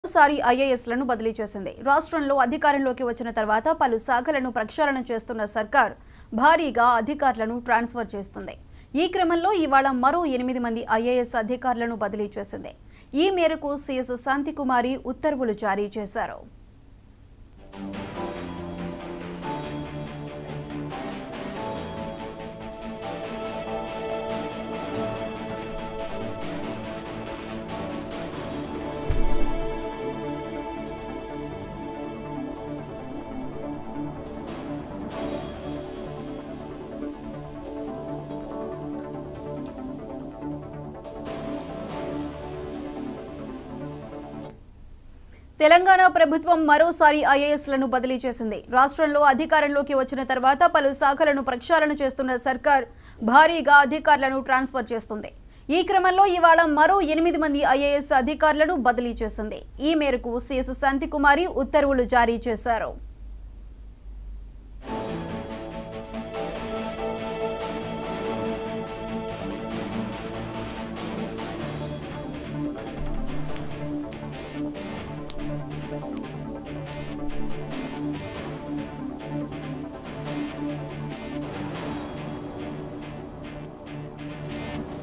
సారి ఐఏఎస్లను బదిలీ చేసింది రాష్ట్రంలో అధికారంలోకి వచ్చిన తర్వాత పలు శాఖలను ప్రక్షాళన చేస్తున్న సర్కార్ భారీగా అధికారులను ట్రాన్స్ఫర్ చేస్తుంది ఈ క్రమంలో ఇవాళ మరో ఎనిమిది మంది ఐఏఎస్ అధికారులను బదిలీ చేసింది ఈ మేరకు సీఎస్ శాంతికుమారి ఉత్తర్వులు జారీ చేశారు తెలంగాణ ప్రభుత్వం మరోసారి ఐఏఎస్లను బదిలీ చేసింది రాష్ట్రంలో అధికారంలోకి వచ్చిన తర్వాత పలు శాఖలను ప్రక్షాళన చేస్తున్న సర్కార్ భారీగా అధికారులను ట్రాన్స్ఫర్ చేస్తుంది ఈ క్రమంలో ఇవాళ మరో ఎనిమిది మంది ఐఏఎస్ అధికారులను బదిలీ చేసింది ఈ మేరకు సీఎస్ శాంతికుమారి ఉత్తర్వులు జారీ చేశారు